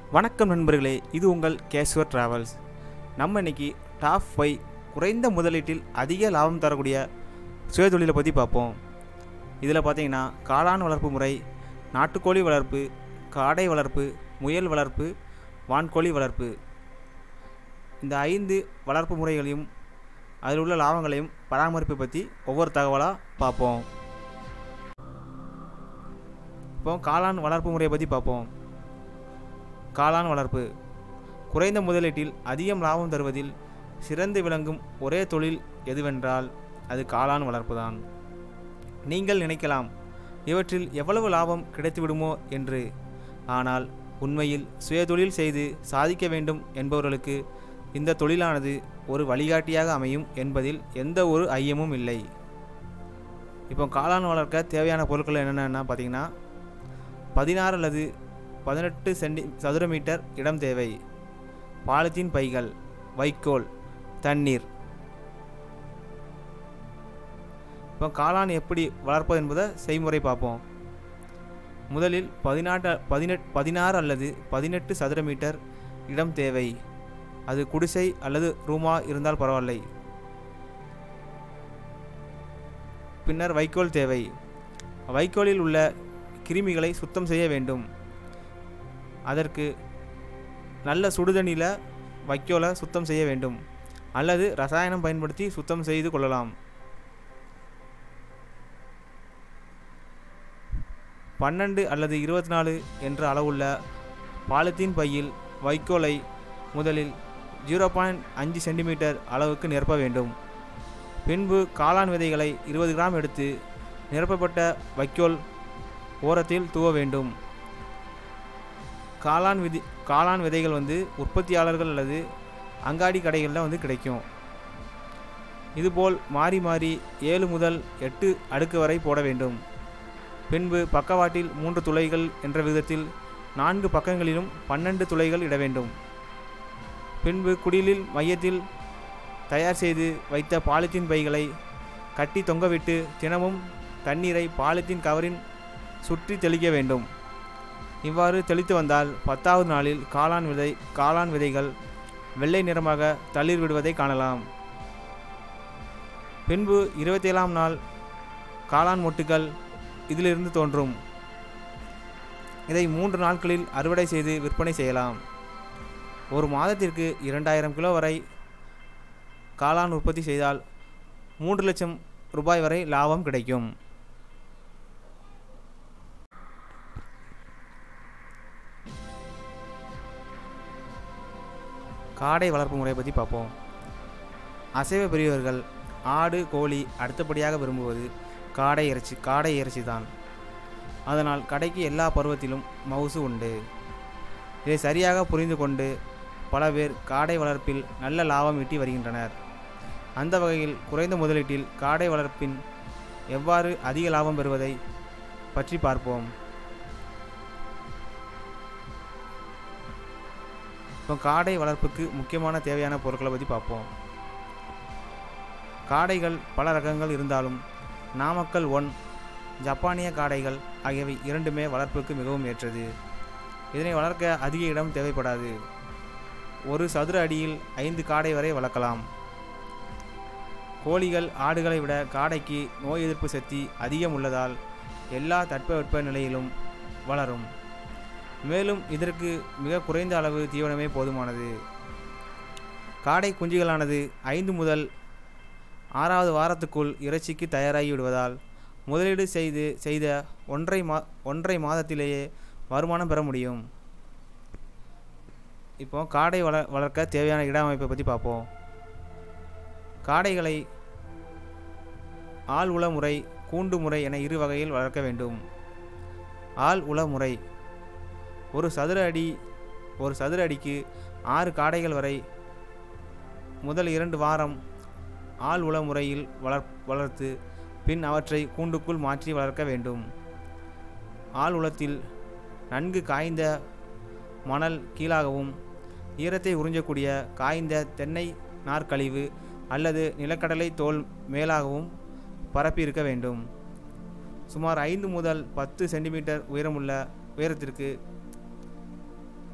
வணக்கம் நண்பர்களே இது உங்கள் கேஷ்வர் டிராவல்ஸ் நம்ம இன்னைக்கு டாப் ஃபைவ் குறைந்த முதலீட்டில் அதிக லாபம் தரக்கூடிய சுயதொழிலை பற்றி பார்ப்போம் இதில் பார்த்தீங்கன்னா காளான் வளர்ப்பு முறை நாட்டுக்கோழி வளர்ப்பு காடை வளர்ப்பு முயல் வளர்ப்பு வான்கோழி வளர்ப்பு இந்த ஐந்து வளர்ப்பு முறைகளையும் அதில் உள்ள லாபங்களையும் பராமரிப்பை பற்றி ஒவ்வொரு தகவலாக பார்ப்போம் இப்போ காளான் வளர்ப்பு முறையை பற்றி பார்ப்போம் காளான் வளர்ப்பு குறைந்த முதலீட்டில் அதிகம் லாபம் தருவதில் சிறந்து விளங்கும் ஒரே தொழில் எதுவென்றால் அது காளான் வளர்ப்புதான் நீங்கள் நினைக்கலாம் இவற்றில் எவ்வளவு லாபம் கிடைத்துவிடுமோ என்று ஆனால் உண்மையில் சுயதொழில் செய்து சாதிக்க வேண்டும் என்பவர்களுக்கு இந்த தொழிலானது ஒரு வழிகாட்டியாக அமையும் என்பதில் எந்த ஒரு ஐயமும் இல்லை இப்போ காளான் வளர்க்க தேவையான பொருட்கள் என்னென்னா பார்த்தீங்கன்னா பதினாறு அல்லது பதினெட்டு சென்டி சதுர மீட்டர் இடம் தேவை பாலித்தீன் பைகள் வைக்கோல் தண்ணீர் இப்போ காளான் எப்படி வளர்ப்பது என்பதை செய்முறை பார்ப்போம் முதலில் பதினாட்டு பதினெட் பதினாறு அல்லது பதினெட்டு சதுர மீட்டர் இடம் தேவை அது குடிசை அல்லது ரூமா இருந்தால் பரவாயில்லை பின்னர் வைக்கோல் தேவை வைக்கோலில் உள்ள கிருமிகளை சுத்தம் செய்ய வேண்டும் அதற்கு நல்ல சுடுதண்ணியில் வைக்கோலை சுத்தம் செய்ய வேண்டும் அல்லது ரசாயனம் பயன்படுத்தி சுத்தம் செய்து கொள்ளலாம் பன்னெண்டு அல்லது இருபத்தி நாலு என்ற அளவுள்ள பாலித்தீன் பையில் வைக்கோலை முதலில் ஜீரோ பாயிண்ட் அஞ்சு சென்டிமீட்டர் அளவுக்கு நிரப்ப வேண்டும் பின்பு காளான் விதைகளை இருபது கிராம் எடுத்து நிரப்பப்பட்ட வைக்கோல் ஓரத்தில் தூவ வேண்டும் காளான் விதி காளான் விதைகள் வந்து உற்பத்தியாளர்கள் அல்லது அங்காடி கடைகளில் வந்து கிடைக்கும் இதுபோல் மாறி மாறி ஏழு முதல் எட்டு அடுக்கு வரை போட வேண்டும் பின்பு பக்கவாட்டில் மூன்று துளைகள் என்ற விதத்தில் நான்கு பக்கங்களிலும் பன்னெண்டு துளைகள் இட வேண்டும் பின்பு குடிலில் மையத்தில் தயார் செய்து வைத்த பாலித்தீன் பைகளை கட்டி தொங்கவிட்டு தினமும் தண்ணீரை பாலித்தீன் கவரின் சுற்றி தெளிக்க வேண்டும் இவ்வாறு தெளித்து வந்தால் பத்தாவது நாளில் காளான் விதை காளான் விதைகள் வெள்ளை நிறமாக தளிர் விடுவதை காணலாம் பின்பு இருபத்தேழாம் நாள் காளான் மொட்டுகள் இதிலிருந்து தோன்றும் இதை மூன்று நாட்களில் அறுவடை செய்து விற்பனை செய்யலாம் ஒரு மாதத்திற்கு இரண்டாயிரம் கிலோ வரை காளான் உற்பத்தி செய்தால் மூன்று லட்சம் ரூபாய் வரை லாபம் கிடைக்கும் காடை வளர்ப்பு முறையை பற்றி பார்ப்போம் அசைவ பெரியவர்கள் ஆடு கோழி அடுத்தபடியாக விரும்புவது காடை இறைச்சி காடை இறைச்சி தான் அதனால் கடைக்கு எல்லா பருவத்திலும் மவுசு உண்டு இதை சரியாக புரிந்து கொண்டு பல பேர் காடை வளர்ப்பில் நல்ல லாபம் ஈட்டி வருகின்றனர் அந்த வகையில் குறைந்த முதலீட்டில் காடை வளர்ப்பின் எவ்வாறு அதிக லாபம் பெறுவதை பற்றி பார்ப்போம் இப்போ காடை வளர்ப்புக்கு முக்கியமான தேவையான பொருட்களை பற்றி பார்ப்போம் காடைகள் பல ரகங்கள் இருந்தாலும் நாமக்கல் ஒன் ஜப்பானிய காடைகள் ஆகியவை இரண்டுமே வளர்ப்புக்கு மிகவும் ஏற்றது இதனை வளர்க்க அதிக இடம் தேவைப்படாது ஒரு சதுர அடியில் ஐந்து காடை வரை வளர்க்கலாம் கோழிகள் ஆடுகளை விட காடைக்கு நோய் எதிர்ப்பு சக்தி அதிகம் உள்ளதால் எல்லா தட்பவெப்ப நிலையிலும் வளரும் மேலும் இதற்கு மிக குறைந்த அளவு தீவனமே போதுமானது காடை குஞ்சுகளானது ஐந்து முதல் ஆறாவது வாரத்துக்குள் இறைச்சிக்கு தயாராகி விடுவதால் முதலீடு செய்து செய்த ஒன்றை மா ஒன்றை மாதத்திலேயே வருமானம் பெற முடியும் இப்போ காடை வள வளர்க்க தேவையான இட அமைப்பை பற்றி பார்ப்போம் காடைகளை ஆள் உள முறை கூண்டு முறை என இரு வகையில் வளர்க்க வேண்டும் ஆள் உள முறை ஒரு சதுர அடி ஒரு சதுர அடிக்கு ஆறு காடைகள் வரை முதல் இரண்டு வாரம் ஆள் உள முறையில் வளர் வளர்த்து பின் அவற்றை கூண்டுக்குள் மாற்றி வளர்க்க வேண்டும் ஆள் உளத்தில் நன்கு காய்ந்த மணல் கீழாகவும் ஈரத்தை உறிஞ்சக்கூடிய காய்ந்த தென்னை நார்க்கழிவு அல்லது நிலக்கடலை தோல் மேலாகவும் பரப்பி இருக்க வேண்டும் சுமார் ஐந்து முதல் பத்து சென்டிமீட்டர் உயரமுள்ள உயரத்திற்கு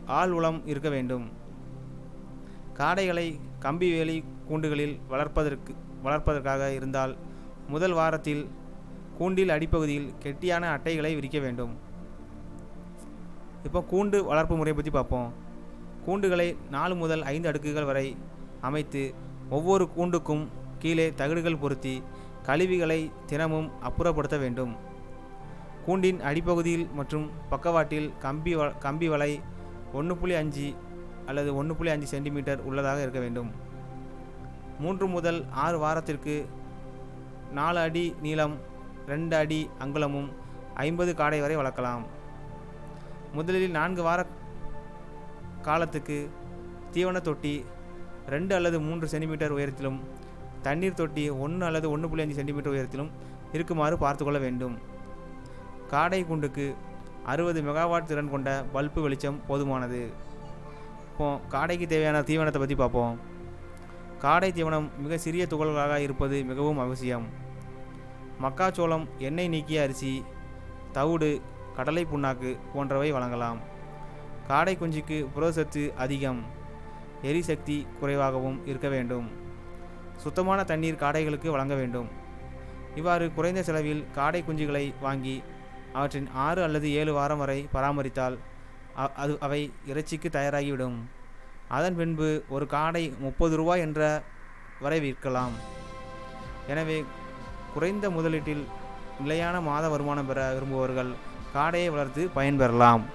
ஆள் உளம் இருக்க வேண்டும் காடைகளை கம்பி வேலி கூண்டுகளில் வளர்ப்பதற்கு வளர்ப்பதற்காக இருந்தால் முதல் வாரத்தில் கூண்டில் அடிப்பகுதியில் கெட்டியான அட்டைகளை விரிக்க வேண்டும் இப்போ கூண்டு வளர்ப்பு முறை பற்றி பார்ப்போம் கூண்டுகளை நாலு முதல் ஐந்து அடுக்குகள் வரை அமைத்து ஒவ்வொரு கூண்டுக்கும் கீழே தகடுகள் பொருத்தி கழிவுகளை தினமும் அப்புறப்படுத்த வேண்டும் கூண்டின் அடிப்பகுதியில் மற்றும் பக்கவாட்டில் கம்பி வ கம்பி வலை ஒன்று புள்ளி அஞ்சு அல்லது ஒன்று புள்ளி அஞ்சு சென்டிமீட்டர் உள்ளதாக இருக்க வேண்டும் மூன்று முதல் ஆறு வாரத்திற்கு நாலு அடி நீளம் ரெண்டு அடி அங்குலமும் ஐம்பது காடை வரை வளர்க்கலாம் முதலில் நான்கு வார காலத்துக்கு தீவன தொட்டி ரெண்டு அல்லது மூன்று சென்டிமீட்டர் உயரத்திலும் தண்ணீர் தொட்டி ஒன்று அல்லது ஒன்று புள்ளி அஞ்சு சென்டிமீட்டர் உயரத்திலும் இருக்குமாறு பார்த்துக்கொள்ள வேண்டும் காடை குண்டுக்கு அறுபது மெகாவாட் திறன் கொண்ட பல்பு வெளிச்சம் போதுமானது இப்போ காடைக்கு தேவையான தீவனத்தை பற்றி பார்ப்போம் காடை தீவனம் மிக சிறிய துகள்களாக இருப்பது மிகவும் அவசியம் மக்காச்சோளம் எண்ணெய் நீக்கிய அரிசி தவிடு கடலை புண்ணாக்கு போன்றவை வழங்கலாம் காடை குஞ்சுக்கு புரதச்சத்து அதிகம் எரிசக்தி குறைவாகவும் இருக்க வேண்டும் சுத்தமான தண்ணீர் காடைகளுக்கு வழங்க வேண்டும் இவ்வாறு குறைந்த செலவில் காடை குஞ்சுகளை வாங்கி அவற்றின் ஆறு அல்லது ஏழு வாரம் வரை பராமரித்தால் அ- அது அவை இறைச்சிக்கு தயாராகிவிடும் அதன் பின்பு ஒரு காடை முப்பது ரூபாய் என்ற வரை விற்கலாம் எனவே குறைந்த முதலீட்டில் நிலையான மாத வருமானம் பெற விரும்புபவர்கள் காடையை வளர்த்து பயன்பெறலாம்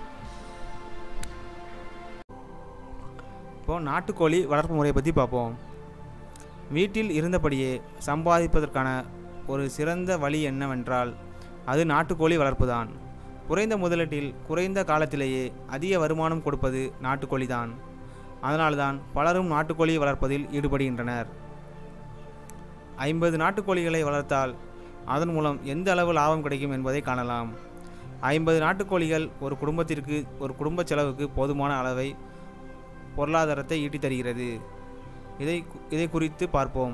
இப்போது நாட்டுக்கோழி வளர்ப்பு முறையை பற்றி பார்ப்போம் வீட்டில் இருந்தபடியே சம்பாதிப்பதற்கான ஒரு சிறந்த வழி என்னவென்றால் அது நாட்டுக்கோழி வளர்ப்புதான் குறைந்த முதலீட்டில் குறைந்த காலத்திலேயே அதிக வருமானம் கொடுப்பது நாட்டுக்கோழி தான் அதனால்தான் பலரும் நாட்டுக்கோழி வளர்ப்பதில் ஈடுபடுகின்றனர் ஐம்பது நாட்டுக்கோழிகளை வளர்த்தால் அதன் மூலம் எந்த அளவு லாபம் கிடைக்கும் என்பதை காணலாம் ஐம்பது நாட்டுக்கோழிகள் ஒரு குடும்பத்திற்கு ஒரு குடும்ப செலவுக்கு போதுமான அளவை பொருளாதாரத்தை ஈட்டித் தருகிறது இதை இதை குறித்து பார்ப்போம்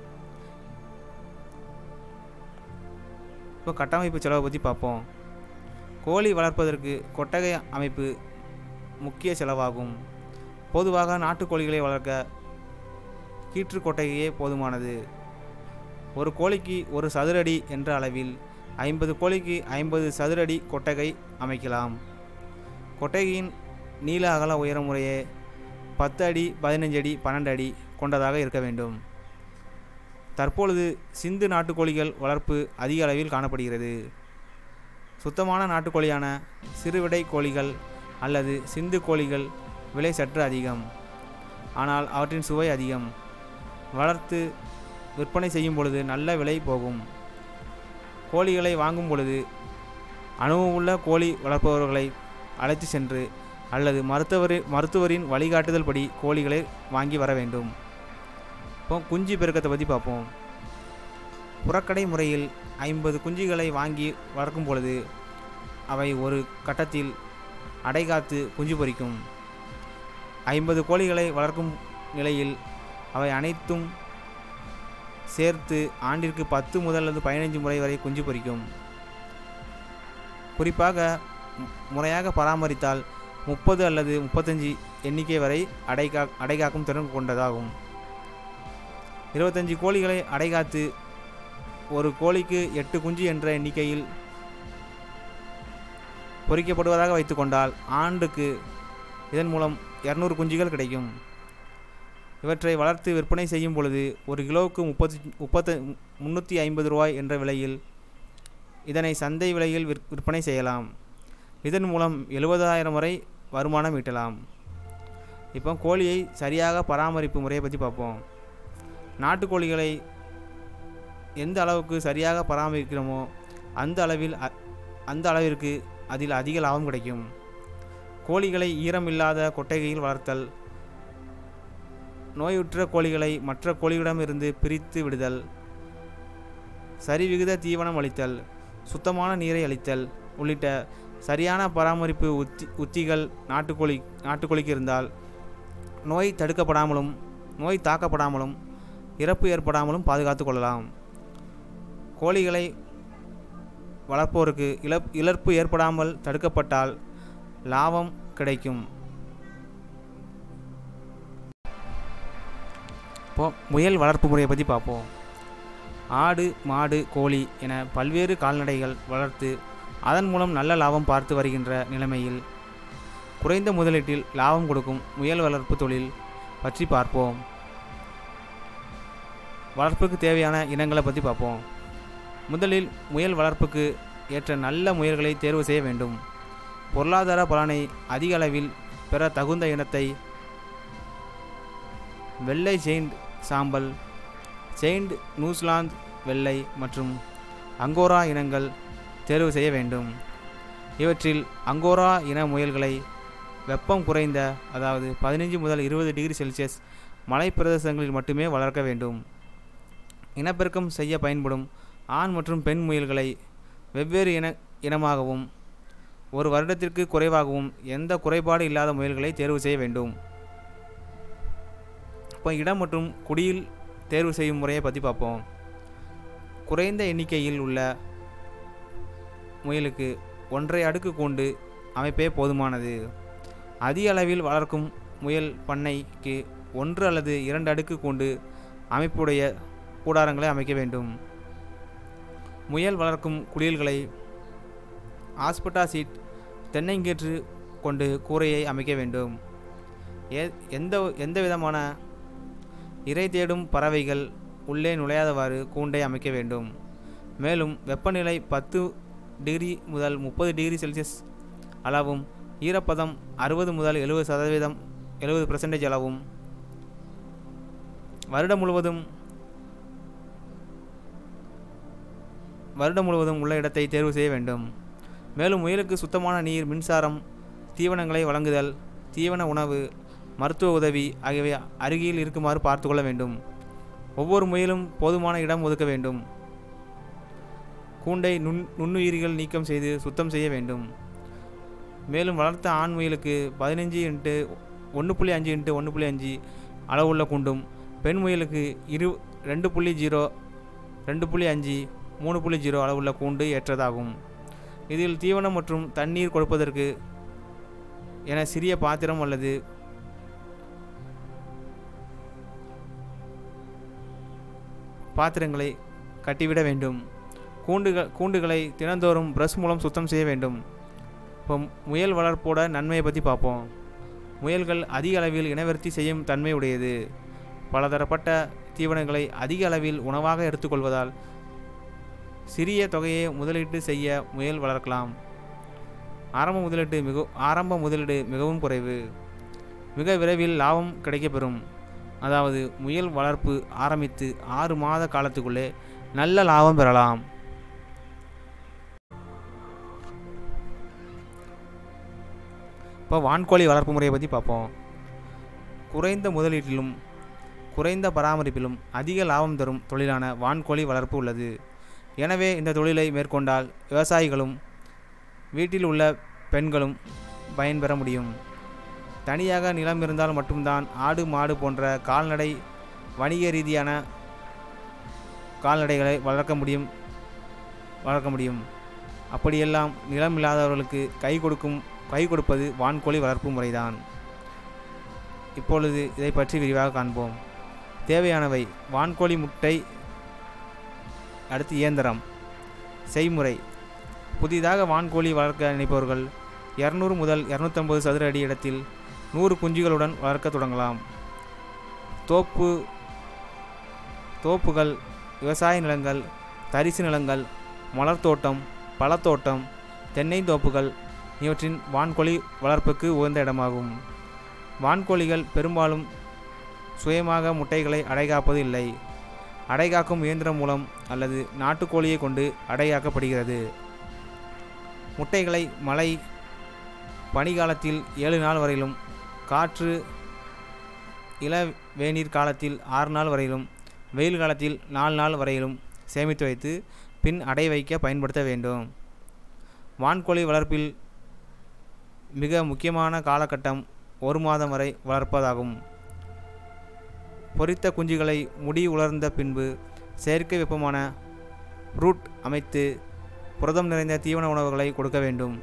இப்போ கட்டமைப்பு செலவை பற்றி பார்ப்போம் கோழி வளர்ப்பதற்கு கொட்டகை அமைப்பு முக்கிய செலவாகும் பொதுவாக நாட்டுக்கோழிகளை வளர்க்க கீற்று கொட்டகையே போதுமானது ஒரு கோழிக்கு ஒரு சதுரடி என்ற அளவில் ஐம்பது கோழிக்கு ஐம்பது சதுரடி கொட்டகை அமைக்கலாம் கொட்டகையின் நீள அகல உயரம் முறையே பத்து அடி பதினஞ்சு அடி பன்னெண்டு அடி கொண்டதாக இருக்க வேண்டும் தற்பொழுது சிந்து நாட்டுக்கோழிகள் வளர்ப்பு அதிக அளவில் காணப்படுகிறது சுத்தமான நாட்டுக்கோழியான சிறுவிடை கோழிகள் அல்லது சிந்து கோழிகள் விலை சற்று அதிகம் ஆனால் அவற்றின் சுவை அதிகம் வளர்த்து விற்பனை செய்யும் பொழுது நல்ல விலை போகும் கோழிகளை வாங்கும் பொழுது அனுபவமுள்ள கோழி வளர்ப்பவர்களை அழைத்து சென்று அல்லது மருத்துவர் மருத்துவரின் வழிகாட்டுதல் படி கோழிகளை வாங்கி வர வேண்டும் இப்போ குஞ்சு பெருக்கத்தை பற்றி பார்ப்போம் புறக்கடை முறையில் ஐம்பது குஞ்சுகளை வாங்கி வளர்க்கும் பொழுது அவை ஒரு கட்டத்தில் அடைகாத்து குஞ்சு பொரிக்கும் ஐம்பது கோழிகளை வளர்க்கும் நிலையில் அவை அனைத்தும் சேர்த்து ஆண்டிற்கு பத்து முதல் அல்லது பதினைஞ்சு முறை வரை குஞ்சு பொரிக்கும் குறிப்பாக மு- முறையாக பராமரித்தால் முப்பது அல்லது முப்பத்தஞ்சு எண்ணிக்கை வரை அடைகா அடைகாக்கும் திறன் கொண்டதாகும் இருபத்தஞ்சு கோழிகளை அடைகாத்து ஒரு கோழிக்கு எட்டு குஞ்சு என்ற எண்ணிக்கையில் பொரிக்கப்படுவதாக வைத்துக்கொண்டால் ஆண்டுக்கு இதன் மூலம் இரநூறு குஞ்சுகள் கிடைக்கும் இவற்றை வளர்த்து விற்பனை செய்யும் பொழுது ஒரு கிலோவுக்கு முப்பத்தி முப்பத்து முந்நூற்றி ஐம்பது ரூபாய் என்ற விலையில் இதனை சந்தை விலையில் விற் விற்பனை செய்யலாம் இதன் மூலம் எழுபதாயிரம் வரை வருமானம் ஈட்டலாம் இப்போ கோழியை சரியாக பராமரிப்பு முறையை பற்றி பார்ப்போம் நாட்டுக்கோழிகளை எந்த அளவுக்கு சரியாக பராமரிக்கிறோமோ அந்த அளவில் அ- அந்த அளவிற்கு அதில் அதிக லாபம் கிடைக்கும் கோழிகளை ஈரம் இல்லாத கொட்டகையில் வளர்த்தல் நோயுற்ற கோழிகளை மற்ற கோழிகளிடமிருந்து பிரித்து விடுதல் சரிவிகித தீவனம் அளித்தல் சுத்தமான நீரை அளித்தல் உள்ளிட்ட சரியான பராமரிப்பு உத்தி உத்திகள் நாட்டுக்கோழி நாட்டுக்கோழிக்கு இருந்தால் நோய் தடுக்கப்படாமலும் நோய் தாக்கப்படாமலும் இறப்பு ஏற்படாமலும் பாதுகாத்து கொள்ளலாம் கோழிகளை வளர்ப்போருக்கு இழப் இழப்பு ஏற்படாமல் தடுக்கப்பட்டால் லாபம் கிடைக்கும் இப்போ முயல் வளர்ப்பு முறையை பற்றி பார்ப்போம் ஆடு மாடு கோழி என பல்வேறு கால்நடைகள் வளர்த்து அதன் மூலம் நல்ல லாபம் பார்த்து வருகின்ற நிலைமையில் குறைந்த முதலீட்டில் லாபம் கொடுக்கும் முயல் வளர்ப்பு தொழில் பற்றி பார்ப்போம் வளர்ப்புக்கு தேவையான இனங்களை பற்றி பார்ப்போம் முதலில் முயல் வளர்ப்புக்கு ஏற்ற நல்ல முயல்களை தேர்வு செய்ய வேண்டும் பொருளாதார பலனை அதிக அளவில் பெற தகுந்த இனத்தை வெள்ளை செயின்ட் சாம்பல் செயின்ட் நியூசிலாந்து வெள்ளை மற்றும் அங்கோரா இனங்கள் தேர்வு செய்ய வேண்டும் இவற்றில் அங்கோரா இன முயல்களை வெப்பம் குறைந்த அதாவது பதினைஞ்சு முதல் இருபது டிகிரி செல்சியஸ் மலை பிரதேசங்களில் மட்டுமே வளர்க்க வேண்டும் இனப்பெருக்கம் செய்ய பயன்படும் ஆண் மற்றும் பெண் முயல்களை வெவ்வேறு இன இனமாகவும் ஒரு வருடத்திற்கு குறைவாகவும் எந்த குறைபாடு இல்லாத முயல்களை தேர்வு செய்ய வேண்டும் இப்போ இடம் மற்றும் குடியில் தேர்வு செய்யும் முறையை பற்றி பார்ப்போம் குறைந்த எண்ணிக்கையில் உள்ள முயலுக்கு ஒன்றை அடுக்கு கொண்டு அமைப்பே போதுமானது அதிக அளவில் வளர்க்கும் முயல் பண்ணைக்கு ஒன்று அல்லது இரண்டு அடுக்கு கொண்டு அமைப்புடைய கூடாரங்களை அமைக்க வேண்டும் முயல் வளர்க்கும் குடில்களை ஆஸ்பட்டா சீட் தென்னங்கீற்று கொண்டு கூரையை அமைக்க வேண்டும் எ எந்த எந்த விதமான இறை தேடும் பறவைகள் உள்ளே நுழையாதவாறு கூண்டை அமைக்க வேண்டும் மேலும் வெப்பநிலை பத்து டிகிரி முதல் முப்பது டிகிரி செல்சியஸ் அளவும் ஈரப்பதம் அறுபது முதல் எழுபது சதவீதம் எழுபது பெர்சன்டேஜ் அளவும் வருடம் முழுவதும் வருடம் முழுவதும் உள்ள இடத்தை தேர்வு செய்ய வேண்டும் மேலும் முயலுக்கு சுத்தமான நீர் மின்சாரம் தீவனங்களை வழங்குதல் தீவன உணவு மருத்துவ உதவி ஆகியவை அருகில் இருக்குமாறு பார்த்து கொள்ள வேண்டும் ஒவ்வொரு முயலும் போதுமான இடம் ஒதுக்க வேண்டும் கூண்டை நுண் நுண்ணுயிரிகள் நீக்கம் செய்து சுத்தம் செய்ய வேண்டும் மேலும் வளர்த்த ஆண் முயலுக்கு பதினஞ்சு இன்ட்டு ஒன்று புள்ளி அஞ்சு இன்ட்டு ஒன்று புள்ளி அஞ்சு அளவுள்ள கூண்டும் பெண் முயலுக்கு இரு ரெண்டு புள்ளி ஜீரோ ரெண்டு புள்ளி அஞ்சு மூணு புள்ளி ஜீரோ அளவுள்ள கூண்டு ஏற்றதாகும் இதில் தீவனம் மற்றும் தண்ணீர் கொடுப்பதற்கு என சிறிய பாத்திரம் அல்லது பாத்திரங்களை கட்டிவிட வேண்டும் கூண்டுகள் கூண்டுகளை தினந்தோறும் பிரஷ் மூலம் சுத்தம் செய்ய வேண்டும் இப்போ முயல் வளர்ப்போட நன்மையை பற்றி பார்ப்போம் முயல்கள் அதிக அளவில் இனவர்த்தி செய்யும் தன்மை உடையது பலதரப்பட்ட தீவனங்களை அதிக அளவில் உணவாக எடுத்துக்கொள்வதால் சிறிய தொகையை முதலீட்டு செய்ய முயல் வளர்க்கலாம் ஆரம்ப முதலீட்டு மிக ஆரம்ப முதலீடு மிகவும் குறைவு மிக விரைவில் லாபம் கிடைக்கப்பெறும் அதாவது முயல் வளர்ப்பு ஆரம்பித்து ஆறு மாத காலத்துக்குள்ளே நல்ல லாபம் பெறலாம் இப்போ வான்கோழி வளர்ப்பு முறையை பற்றி பார்ப்போம் குறைந்த முதலீட்டிலும் குறைந்த பராமரிப்பிலும் அதிக லாபம் தரும் தொழிலான வான்கோழி வளர்ப்பு உள்ளது எனவே இந்த தொழிலை மேற்கொண்டால் விவசாயிகளும் வீட்டில் உள்ள பெண்களும் பயன்பெற முடியும் தனியாக நிலம் இருந்தால் மட்டும்தான் ஆடு மாடு போன்ற கால்நடை வணிக ரீதியான கால்நடைகளை வளர்க்க முடியும் வளர்க்க முடியும் அப்படியெல்லாம் நிலம் இல்லாதவர்களுக்கு கை கொடுக்கும் கை கொடுப்பது வான்கோழி வளர்ப்பு முறைதான் இப்பொழுது இதை பற்றி விரிவாக காண்போம் தேவையானவை வான்கோழி முட்டை அடுத்து இயந்திரம் செய்முறை புதிதாக வான்கோழி வளர்க்க நினைப்பவர்கள் இரநூறு முதல் இரநூத்தம்பது சதுர அடி இடத்தில் நூறு குஞ்சுகளுடன் வளர்க்க தொடங்கலாம் தோப்பு தோப்புகள் விவசாய நிலங்கள் தரிசு நிலங்கள் மலர்த்தோட்டம் பழத்தோட்டம் தென்னை தோப்புகள் இவற்றின் வான்கோழி வளர்ப்புக்கு உகந்த இடமாகும் வான்கோழிகள் பெரும்பாலும் சுயமாக முட்டைகளை அடைகாப்பது இல்லை அடைகாக்கும் இயந்திரம் மூலம் அல்லது நாட்டுக்கோழியை கொண்டு அடைகாக்கப்படுகிறது முட்டைகளை மழை பனிகாலத்தில் ஏழு நாள் வரையிலும் காற்று இள வேநீர் காலத்தில் ஆறு நாள் வரையிலும் வெயில் காலத்தில் நாலு நாள் வரையிலும் சேமித்து வைத்து பின் அடை வைக்க பயன்படுத்த வேண்டும் வான்கோழி வளர்ப்பில் மிக முக்கியமான காலகட்டம் ஒரு மாதம் வரை வளர்ப்பதாகும் பொரித்த குஞ்சுகளை முடி உலர்ந்த பின்பு செயற்கை வெப்பமான ரூட் அமைத்து புரதம் நிறைந்த தீவன உணவுகளை கொடுக்க வேண்டும்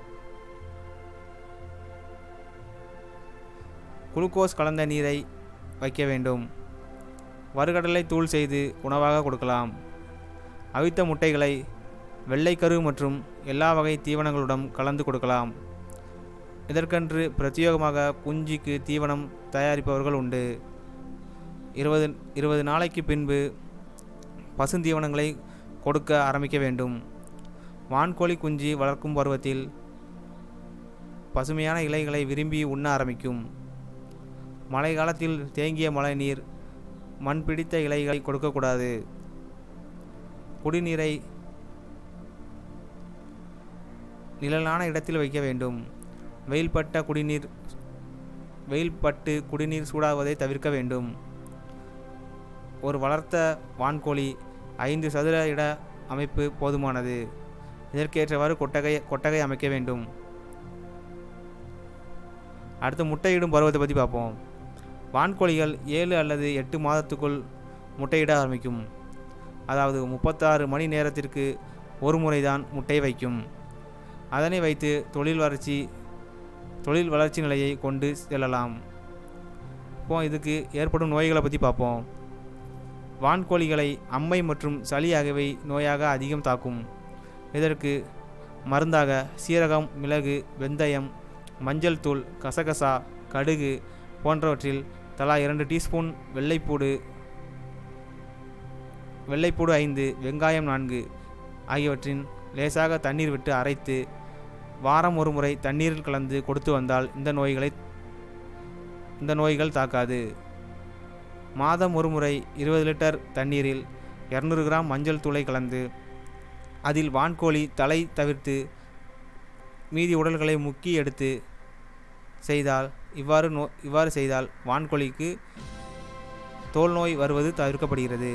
குளுக்கோஸ் கலந்த நீரை வைக்க வேண்டும் வறுகடலை தூள் செய்து உணவாக கொடுக்கலாம் அவித்த முட்டைகளை வெள்ளைக்கரு மற்றும் எல்லா வகை தீவனங்களுடன் கலந்து கொடுக்கலாம் இதற்கென்று பிரத்யேகமாக குஞ்சிக்கு தீவனம் தயாரிப்பவர்கள் உண்டு இருபது இருபது நாளைக்கு பின்பு பசுந்தீவனங்களை கொடுக்க ஆரம்பிக்க வேண்டும் வான்கோழி குஞ்சு வளர்க்கும் பருவத்தில் பசுமையான இலைகளை விரும்பி உண்ண ஆரம்பிக்கும் மழை காலத்தில் தேங்கிய மழை நீர் மண் பிடித்த இலைகளை கொடுக்கக்கூடாது குடிநீரை நிழலான இடத்தில் வைக்க வேண்டும் வெயில்பட்ட குடிநீர் வெயில்பட்டு குடிநீர் சூடாவதை தவிர்க்க வேண்டும் ஒரு வளர்த்த வான்கோழி ஐந்து சதுர இட அமைப்பு போதுமானது இதற்கேற்றவாறு கொட்டகை கொட்டகை அமைக்க வேண்டும் அடுத்து முட்டையிடும் பருவத்தை பற்றி பார்ப்போம் வான்கோழிகள் ஏழு அல்லது எட்டு மாதத்துக்குள் முட்டையிட ஆரம்பிக்கும் அதாவது முப்பத்தாறு மணி நேரத்திற்கு ஒரு முறைதான் முட்டை வைக்கும் அதனை வைத்து தொழில் வளர்ச்சி தொழில் வளர்ச்சி நிலையை கொண்டு செல்லலாம் இப்போ இதுக்கு ஏற்படும் நோய்களை பற்றி பார்ப்போம் வான்கோழிகளை அம்மை மற்றும் சளி ஆகியவை நோயாக அதிகம் தாக்கும் இதற்கு மருந்தாக சீரகம் மிளகு வெந்தயம் மஞ்சள் தூள் கசகசா கடுகு போன்றவற்றில் தலா இரண்டு டீஸ்பூன் வெள்ளைப்பூடு வெள்ளைப்பூடு ஐந்து வெங்காயம் நான்கு ஆகியவற்றின் லேசாக தண்ணீர் விட்டு அரைத்து வாரம் ஒரு முறை தண்ணீரில் கலந்து கொடுத்து வந்தால் இந்த நோய்களை இந்த நோய்கள் தாக்காது மாதம் ஒரு முறை இருபது லிட்டர் தண்ணீரில் இரநூறு கிராம் மஞ்சள் தூளை கலந்து அதில் வான்கோழி தலை தவிர்த்து மீதி உடல்களை முக்கி எடுத்து செய்தால் இவ்வாறு நோ இவ்வாறு செய்தால் வான்கோழிக்கு தோல் நோய் வருவது தவிர்க்கப்படுகிறது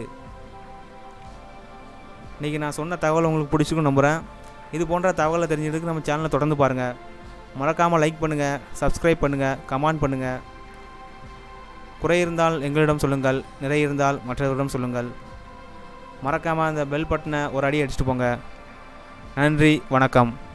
இன்றைக்கி நான் சொன்ன தகவல் உங்களுக்கு பிடிச்சிக்கும் நம்புகிறேன் இது போன்ற தகவலை தெரிஞ்சதுக்கு நம்ம சேனலை தொடர்ந்து பாருங்கள் மறக்காமல் லைக் பண்ணுங்கள் சப்ஸ்கிரைப் பண்ணுங்கள் கமெண்ட் பண்ணுங்கள் குறை இருந்தால் எங்களிடம் சொல்லுங்கள் நிறை இருந்தால் மற்றவர்களிடம் சொல்லுங்கள் மறக்காமல் அந்த பெல் பட்டனை ஒரு அடி அடிச்சுட்டு போங்க நன்றி வணக்கம்